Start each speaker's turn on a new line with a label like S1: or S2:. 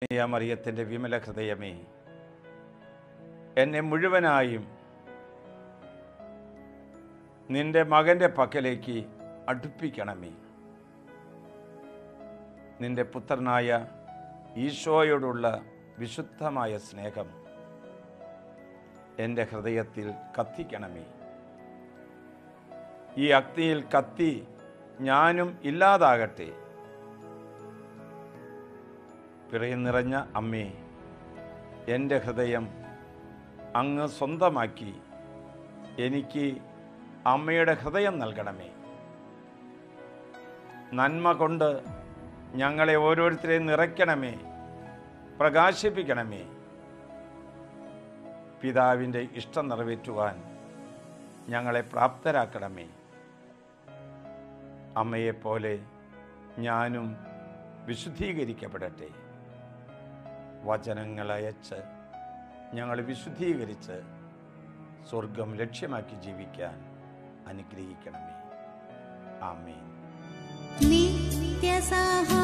S1: മറിയത്തിൻ്റെ വിമല ഹൃദയമേ എന്നെ മുഴുവനായും നിന്റെ മകൻ്റെ പക്കലേക്ക് അടുപ്പിക്കണമേ നിന്റെ പുത്രനായ ഈശോയോടുള്ള വിശുദ്ധമായ സ്നേഹം എൻ്റെ ഹൃദയത്തിൽ കത്തിക്കണമേ ഈ അഗ്നിയിൽ കത്തി ഞാനും ഇല്ലാതാകട്ടെ പിറയിൽ നിറഞ്ഞ അമ്മേ എൻ്റെ ഹൃദയം അങ്ങ് സ്വന്തമാക്കി എനിക്ക് അമ്മയുടെ ഹൃദയം നൽകണമേ നന്മ കൊണ്ട് ഞങ്ങളെ ഓരോരുത്തരെയും നിറയ്ക്കണമേ പ്രകാശിപ്പിക്കണമേ പിതാവിൻ്റെ ഇഷ്ടം നിറവേറ്റുവാൻ ഞങ്ങളെ പ്രാപ്തരാക്കണമേ അമ്മയെപ്പോലെ ഞാനും വിശുദ്ധീകരിക്കപ്പെടട്ടെ വചനങ്ങൾ അയച്ച് ഞങ്ങൾ വിശുദ്ധീകരിച്ച് സ്വർഗം ലക്ഷ്യമാക്കി ജീവിക്കാൻ അനുഗ്രഹിക്കണമേ ആമേൻ
S2: നിത്യസഹായ